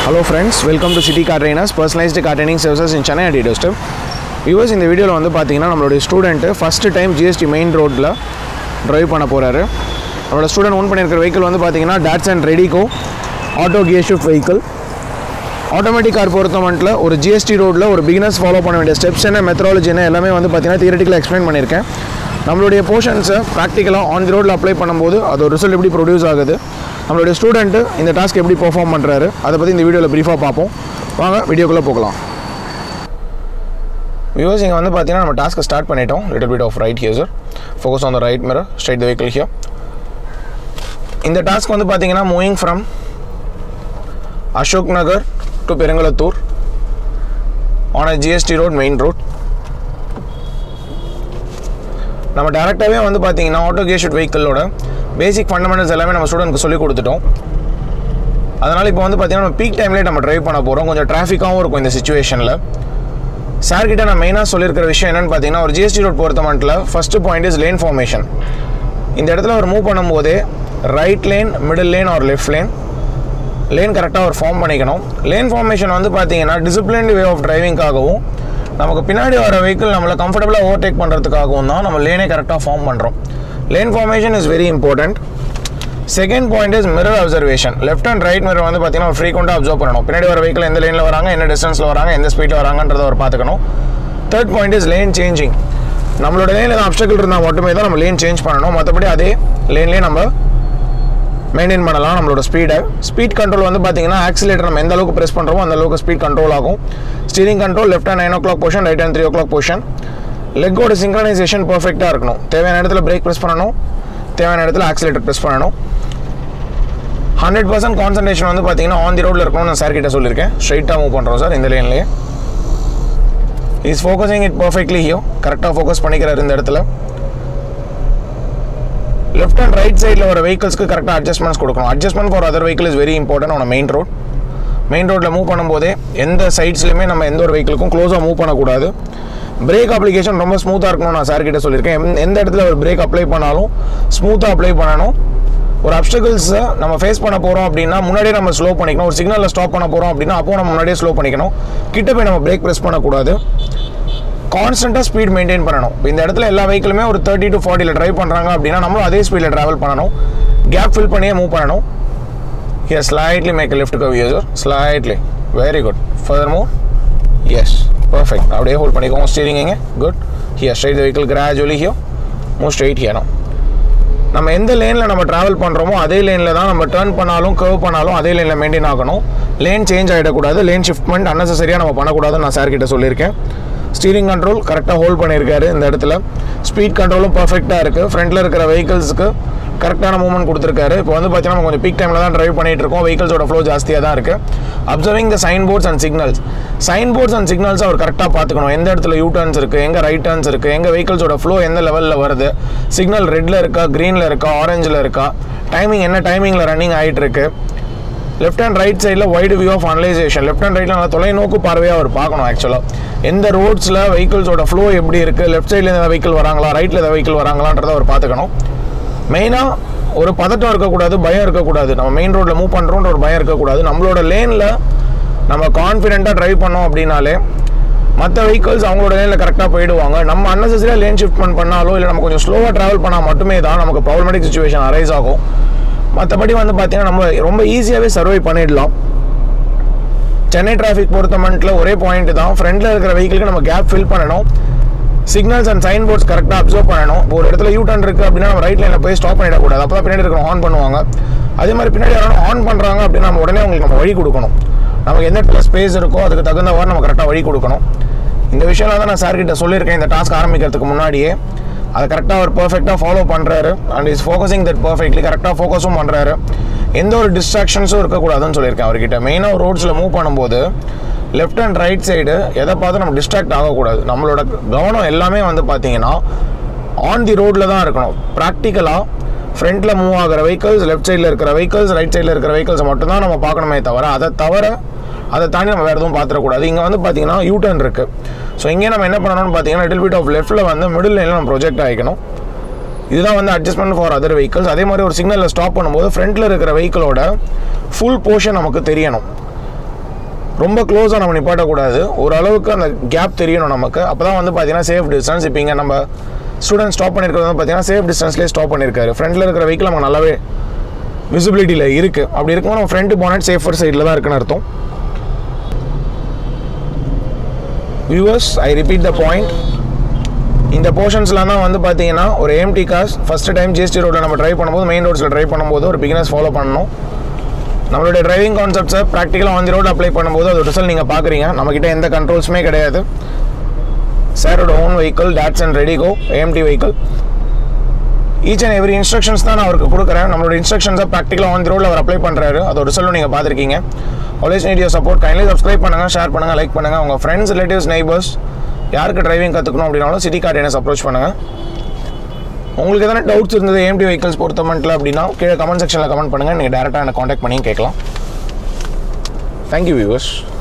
hello friends welcome to city car trainers personalised car training services in Chennai அடி டோஸ்டப் viewers இந்த வீடியோவில் வந்து பார்த்தீங்கன்னா நம்மளுடைய student first time GST main ரோட்டில் ட்ரைவ் பண்ண போகிறாரு நம்மளோட ஸ்டூடெண்ட் ஓன் பண்ணியிருக்கிற வெஹிக்கிள் வந்து பார்த்தீங்கன்னா Datsun and redigo auto gear shift vehicle automatic car பொறுத்த மட்டும் ஒரு ஜிஎஸ்டி ரோட்டில் ஒரு பிகினர்ஸ் ஃபாலோ பண்ண வேண்டிய ஸ்டெப்ஸ் என்ன மெத்தடாலஜி என்ன எல்லாமே வந்து பார்த்தீங்கன்னா தியரட்டிக்கலாக எக்ஸ்பிளைன் பண்ணியிருக்கேன் நம்மளுடைய போர்ஷன்ஸை ப்ராக்டிக்கலாக ஆன் தி ரோட்டில் அப்ளை பண்ணும்போது அது ரிசல்ட் எப்படி ப்ரொடியூஸ் ஆகுது நம்மளுடைய ஸ்டூடெண்ட்டு இந்த டாஸ்க் எப்படி பெர்ஃபார்ம் பண்ணுறாரு அதை பற்றி இந்த வீடியோவில் ப்ரீஃபாக பார்ப்போம் வாங்க வீடியோக்குள்ளே போகலாம் வியூவர்ஸ் இங்கே வந்து பார்த்தீங்கன்னா நம்ம டாஸ்க்கை ஸ்டார்ட் பண்ணிட்டோம் little bit of right here sir focus on the right mirror straight the vehicle here இந்த டாஸ்க் வந்து பார்த்தீங்கன்னா moving from Ashok Nagar to Perungalathur on a GST road main road நம்ம டேரெக்டாகவே வந்து பார்த்தீங்கன்னா ஆட்டோ கேஷட் வெஹிக்கிளோட பேசிக் ஃபண்டமெண்டல்ஸ் எல்லாமே நம்ம ஸ்டூடெண்ட்க்கு சொல்லி கொடுத்துட்டோம் அதனால் இப்போ வந்து பார்த்தீங்கன்னா நம்ம பீக் டைம்லேயே நம்ம ட்ரைவ் பண்ண போகிறோம் கொஞ்சம் டிராஃபிக்காகவும் இருக்கும் இந்த சுச்சுவேஷனில் சார்கிட்ட நான் மெயினாக சொல்லியிருக்கிற விஷயம் என்னென்னு பார்த்தீங்கன்னா ஒரு ஜிஎஸ்டி ரோட் பொறுத்த மட்டும் first point is lane formation இந்த இடத்துல அவர் மூவ் பண்ணும்போதே ரைட் லேன் மிடில் லேன் ஒரு லெஃப்ட் லேன் லேன் கரெக்டாக ஒரு ஃபார்ம் பண்ணிக்கணும் லேன் ஃபார்மேஷன் வந்து பார்த்தீங்கன்னா டிசிப்ளின்டு வே ஆஃப் டிரைவிங்காகவும் நமக்கு பின்னாடி வர வெஹிக்கிள் நம்மளை கம்ஃபர்டபுளாக ஓவர்டேக் பண்ணுறதுக்காகவும் தான் நம்ம லேனே கரெக்டாக ஃபார்ம் பண்ணுறோம் lane formation is very important second point is mirror observation left and right mirror வந்து பார்த்தீங்கன்னா ஃப்ரீக்வெண்ட்டாக அப்சர்வ் பண்ணணும் பின்னாடி வர வெஹிக்கிள் எந்த லேனில் வராங்க என்ன டிஸ்டன்ஸில் வராங்க எந்த ஸ்பீடில் வராங்கன்றதை அவர் பார்த்துக்கணும் third point is lane changing நம்மளோட லேனில் தான் அப்டக்கிள் இருந்தால் மட்டுமே தான் நம்ம லேன் சேஞ்ச் பண்ணணும் மற்றபடி அதே லேன்லேயே நம்ம மெயின்டைன் பண்ணலாம் நம்மளோட ஸ்பீடை ஸ்பீட் கண்ட்ரோல் வந்து பார்த்தீங்கன்னா ஆக்சிலேட்டர் நம்ம எந்த அளவுக்கு ப்ரெஸ் பண்ணுறோமோ அந்த அளவுக்கு ஸ்பீட் கண்ட்ரோல் ஆகும் steering control left hand nine o'clock position right hand three o'clock position லெக்கோட சிங்க்ரனைசேஷன் பர்ஃபெக்டாக இருக்கணும் தேவையான இடத்துல பிரேக் ப்ரெஸ் பண்ணணும் தேவையான இடத்துல ஆக்சிலேட்டர் ப்ரெஸ் பண்ணணும் ஹண்ட்ரட் பர்சன்ட் கான்சன்ட்ரேஷன் வந்து பார்த்தீங்கன்னா ஆன் தி ரோட்டில் இருக்கணும்னு நான் சார் கிட்ட சொல்லியிருக்கேன் ஸ்ட்ரைட்டாக மூவ் பண்ணுறோம் சார் இந்த லேன்லேயே is focusing it perfectly here கரெக்டாக ஃபோக்கஸ் பண்ணிக்கிறார் இந்த இடத்துல லெஃப்ட் அண்ட் ரைட் சைடில் வர வெஹிக்கிள்ஸ்க்கு கரெக்டாக அட்ஜஸ்ட்மெண்ட்ஸ் கொடுக்கணும் adjustment for other vehicle is very important on main road main ரோட்டில் மூவ் பண்ணும்போதே எந்த சைட்ஸ்லையுமே நம்ம எந்த ஒரு வெஹிக்கிளுக்கும் க்ளோஸாக மூவ் பண்ணக்கூடாது பிரேக் அப்ளிகேஷன் ரொம்ப ஸ்மூத்தாக இருக்கணும் நான் சார் கிட்ட சொல்லியிருக்கேன் எந்த- எந்த இடத்துல ஒரு பிரேக் அப்ளை பண்ணாலும் ஸ்மூத்தாக அப்ளை பண்ணணும் ஒரு அப்டக்கிள்ஸை நம்ம ஃபேஸ் பண்ண போகிறோம் அப்படின்னா முன்னாடியே நம்ம ஸ்லோ பண்ணிக்கணும் ஒரு சிக்னலில் ஸ்டாப் பண்ண போகிறோம் அப்படின்னா அப்போ நம்ம முன்னாடியே ஸ்லோ பண்ணிக்கணும் கிட்ட போய் நம்ம பிரேக் ப்ரெஸ் பண்ணக்கூடாது கான்ஸ்டண்ட்டாக ஸ்பீட் மெயின்டைன் பண்ணணும் இப்போ இந்த இடத்துல எல்லா வெஹிக்கிளுமே ஒரு தேர்ட்டி டு ஃபார்ட்டியில் ட்ரைவ் பண்ணுறாங்க அப்படின்னா நம்மளும் அதே ஸ்பீடில் ட்ராவல் பண்ணணும் கேப் ஃபில் பண்ணியே மூவ் பண்ணணும் ஹியர் ஸ்லைட்லி மேக் லெஃப்ட் கவ் யூசர் slightly very good further move yes perfect அப்படியே ஹோல்ட் பண்ணிக்கோங்க ஸ்டீரிங் எங்க good here straight vehicle gradually here move straight here நம்ம எந்த லேனில் நம்ம ட்ராவல் பண்ணுறோமோ அதே லேனில் தான் நம்ம டேர்ன் பண்ணாலும் கர்வ் பண்ணாலும் அதே லேனில் மெயின்டைன் ஆகணும் லேன் சேஞ்ச் ஆகிடக்கூடாது லேன் ஷிஃப்ட்மெண்ட் அன்னெசரியாக நம்ம பண்ணக்கூடாதுன்னு நான் சார் கிட்ட சொல்லியிருக்கேன் ஸ்டீரிங் கண்ட்ரோல் கரெக்டாக ஹோல்ட் பண்ணியிருக்காரு இந்த இடத்துல ஸ்பீட் கண்ட்ரோலும் பர்ஃபெக்டாக இருக்குது ஃப்ரண்ட்டில் இருக்கிற வெஹிக்கிள்ஸ்க்கு கரெக்டான மூவ்மெண்ட் கொடுத்துருக்காரு இப்போ வந்து பார்த்தீங்கன்னா நம்ம கொஞ்சம் பீக் டைமில் தான் ட்ரைவ் பண்ணிட்டு இருக்கோம் வெஹிக்கிள்ஸோட ஃப்ளோ ஜாஸ்தியாக தான் இருக்குது observing the sign boards and signals sign boards and signals அவர் கரெக்டாக பார்த்துக்கணும் எந்த இடத்துல யூ டர்ன்ஸ் இருக்குது எங்கே ரைட் டர்ன்ஸ் இருக்குது எங்கே வெஹிக்கிள்ஸோட ஃப்ளோ எந்த லெவலில் வருது சிக்னல் ரெட்டில் இருக்கா க்ரீனில் இருக்கா ஆரஞ்சில் இருக்கா டைமிங் என்ன டைமிங்கில் ரன்னிங் ஆகிட்டு இருக்கு லெஃப்ட் அண்ட் ரைட் சைடில் wide view of analysation left and ரைட்டில் நல்லா தொலைநோக்கு பார்வையாக அவர் பார்க்கணும் ஆக்சுவலாக எந்த ரோட்ஸில் வெஹிக்கிள்ஸோட ஃப்ளோ எப்படி இருக்குது லெஃப்ட் சைடில் எந்த வெஹிக்கிள் வராங்களா ரைட்டில் எந்த வெஹிக்கிள் வராங்களான்றதை அவர் பார்த்துக்கணும் மெயினாக ஒரு பதட்டம் இருக்கக்கூடாது பயம் இருக்கக்கூடாது நம்ம மெயின் ரோட்டில் மூவ் பண்ணுறோன்ற ஒரு பயம் இருக்கக்கூடாது நம்மளோட லேனில் நம்ம கான்ஃபிடென்ட்டாக ட்ரைவ் பண்ணோம் அப்படின்னாலே மற்ற வெஹிக்கிள்ஸ் அவங்களோட லேனில் கரெக்டாக போயிடுவாங்க நம்ம அன்னெசரியாக லேன் ஷிஃப்ட்மெண்ட் பண்ணாலோ இல்லை நம்ம கொஞ்சம் ஸ்லோவாக ட்ராவல் பண்ணால் மட்டுமே தான் நமக்கு ப்ராப்ளமேட்டிக் சுச்சுவேஷன் அரைஸ் ஆகும் மற்றபடி வந்து பார்த்தீங்கன்னா நம்ம ரொம்ப ஈஸியாகவே சர்வை பண்ணிடலாம் சென்னை டிராஃபிக் பொறுத்த மட்டும் ஒரே பாயிண்ட் தான் ஃப்ரண்ட்டில் இருக்கிற வெஹிக்கிளுக்கு நம்ம கேப் ஃபில் பண்ணணும் சிக்னல்ஸ் அண்ட் சைன் போர்ட்ஸ் கரெக்டாக அப்சர்வ் பண்ணணும் இப்போ ஒரு இடத்துல யூ டர்ன் இருக்குது அப்படின்னா நம்ம ரைட் லைனில் போய் ஸ்டாப் பண்ணிடக்கூடாது அப்போ தான் பின்னாடி இருக்கிற ஆன் பண்ணுவாங்க அதே மாதிரி பின்னாடி யாரும் ஆன் பண்ணுறாங்க அப்படின்னா நம்ம உடனே அவங்களுக்கு நம்ம வழி கொடுக்கணும் நமக்கு எந்த இடத்துல ஸ்பேஸ் இருக்கோ அதுக்கு தகுந்தவாறு நம்ம கரெக்டாக வழி கொடுக்கணும் இந்த விஷயம்லாம் தான் நான் சார் கிட்ட சொல்லியிருக்கேன் இந்த டாஸ்க் ஆரம்பிக்கிறதுக்கு முன்னாடியே அதை கரெக்டாக அவர் பர்ஃபெக்டாக ஃபாலோ பண்ணுறாரு and is focusing that perfectly கரெக்டாக ஃபோக்கஸும் பண்ணுறாரு எந்த ஒரு டிஸ்ட்ராக்ஷன்ஸும் இருக்கக்கூடாதுன்னு சொல்லியிருக்கேன் அவர்கிட்ட மெயினாக ரோட்ஸில் மூவ் பண்ணும்போது லெஃப்ட் அண்ட் ரைட் சைடு எதை பார்த்து நம்ம டிஸ்ட்ராக்ட் ஆகக்கூடாது நம்மளோட கவனம் எல்லாமே வந்து பார்த்தீங்கன்னா ஆன் தி ரோட்டில் தான் இருக்கணும் ப்ராக்டிக்கலாக ஃப்ரண்ட்டில் மூவ் ஆகிற வெஹிக்கிள்ஸ் லெஃப்ட் சைடில் இருக்கிற வெஹிக்கிள்ஸ் ரைட் சைடில் இருக்கிற வெஹிக்கிள்ஸ் மட்டும்தான் நம்ம பார்க்கணுமே தவிர அதை தவிர அதை தாண்டி நம்ம வேறு எதுவும் பார்த்துடக்கூடாது இங்கே வந்து பார்த்தீங்கன்னா யூ டர்ன் இருக்குது ஸோ இங்கே நம்ம என்ன பண்ணணும்னு பார்த்தீங்கன்னா லிட்டில் பிட் ஆஃப் லெஃப்ட்டில் வந்து மிடில் லைனில் நம்ம ப்ரொஜெக்ட் ஆகிக்கணும் இதுதான் வந்து அட்ஜஸ்ட்மெண்ட் ஃபார் அதர் vehicles அதே மாதிரி ஒரு சிக்னலில் ஸ்டாப் பண்ணும்போது ஃப்ரண்ட்டில் இருக்கிற வெஹிக்கிளோட ஃபுல் போர்ஷன் நமக்கு தெரியணும் ரொம்ப க்ளோஸாக நம்ம நிப்பாட்டக்கூடாது ஓரளவுக்கு அந்த கேப் தெரியணும் நமக்கு அப்போ தான் வந்து பார்த்தீங்கன்னா சேஃப் டிஸ்டன்ஸ் இப்போ இங்கே நம்ம ஸ்டூடெண்ட் ஸ்டாப் பண்ணியிருக்கிறது வந்து பார்த்தீங்கன்னா சேஃப் டிஸ்டன்ஸ்லேயே ஸ்டாப் பண்ணியிருக்காரு ஃப்ரண்ட்டில் இருக்கிற வெஹிக்கிள் நமக்கு நல்லாவே விசிபிலிட்டியில் இருக்குது அப்படி இருக்கும்போது நம்ம ஃப்ரண்ட் போனட் சேஃபர் சைடில் தான் இருக்குன்னு அர்த்தம் viewers I repeat the point இந்த போர்ஷன்ஸ்லாம் தான் வந்து பார்த்தீங்கன்னா ஒரு AMT cause first time GST ரோட்டில் நம்ம ட்ரைவ் பண்ணும்போது மெயின் ரோட்ஸில் ட்ரைவ் பண்ணும்போது ஒரு பிகினர்ஸ் ஃபாலோ பண்ணணும் நம்மளுடைய டிரைவிங் கான்செப்ட்ஸை ப்ராக்டிக்கலாக ஆன் தி ரோட் அப்ளை பண்ணும்போது அது ரிசல்ட் நீங்கள் பார்க்குறீங்க நம்மக்கிட்ட எந்த கண்ட்ரோல்ஸுமே கிடையாது சாரோட own vehicle Datsun and redigo AMT vehicle each and every instructions தான் நான் அவருக்கு கொடுக்குறேன் நம்மளோட இன்ஸ்ட்ரக்ஷன்ஸை ப்ராக்டிக்கலாக ஆன் தி ரோடில் அவர் அப்ளை பண்ணுறாரு அதோட ரிசல்ட்டும் நீங்கள் பார்த்துருக்கீங்க always need your support kindly subscribe பண்ணுங்கள் ஷேர் பண்ணுங்கள் லைக் பண்ணுங்கள் உங்கள் ஃப்ரெண்ட்ஸ் ரிலேட்டிவ்ஸ் நெய்பர்ஸ் யாருக்கு டிரைவிங் கற்றுக்கணும் அப்படின்னாலும் சிட்டி கார்டு என்ன அப்ரோச் பண்ணுங்கள் உங்களுக்கு எதனா டவுட்ஸ் இருந்தது ஏஎம்டி வெஹிக்கல்ஸ் பொறுத்த மட்டும் அப்படின்னா கீழே கமெண்ட் செக்ஷனில் கமெண்ட் பண்ணுங்கள் நீங்கள் டேரெக்டாக எனக்கு காண்டாக்ட் பண்ணி கேட்கலாம் தேங்க்யூ வியூவர்ஸ்